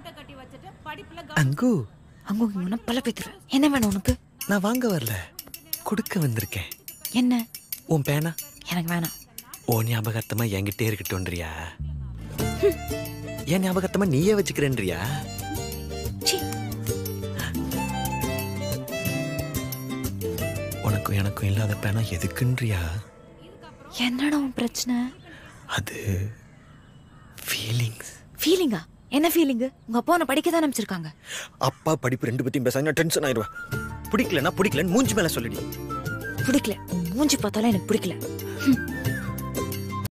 அங்கு அங்க இங்க பல பேத்துருவேன் என்ன வேணும் உனக்கு நான் வாங்க வரல கொடுக்க வந்திருக்கேன் என்ன உன் பேனா எனக்கு வேணாம் ஓ ஞாபகார்த்தமா என்கிட்டே இருக்கட்டும்ன்றியா என் ஞாபகார்த்தமா நீயே வச்சுக்கிறேன்றியா சீ. உனக்கும் எனக்கும் இல்லாத பேனா எதுக்குன்றியா என்னடா உன் பிரச்சனை அது ஃபீலிங்ஸ் ஃபீலிங்கா என்ன ஃபீலிங்கு உங்க அப்பா உன்னை படிக்க தான் அனுப்பிச்சிருக்காங்க அப்பா படிப்பு ரெண்டு பத்தியும் பேசாங்க டென்ஷன் ஆயிடுவா பிடிக்கலன்னா பிடிக்கலன்னு மூஞ்சி மேல சொல்லிடி பிடிக்கல உன் மூஞ்சி பார்த்தாலும் எனக்கு பிடிக்கல ஹம்.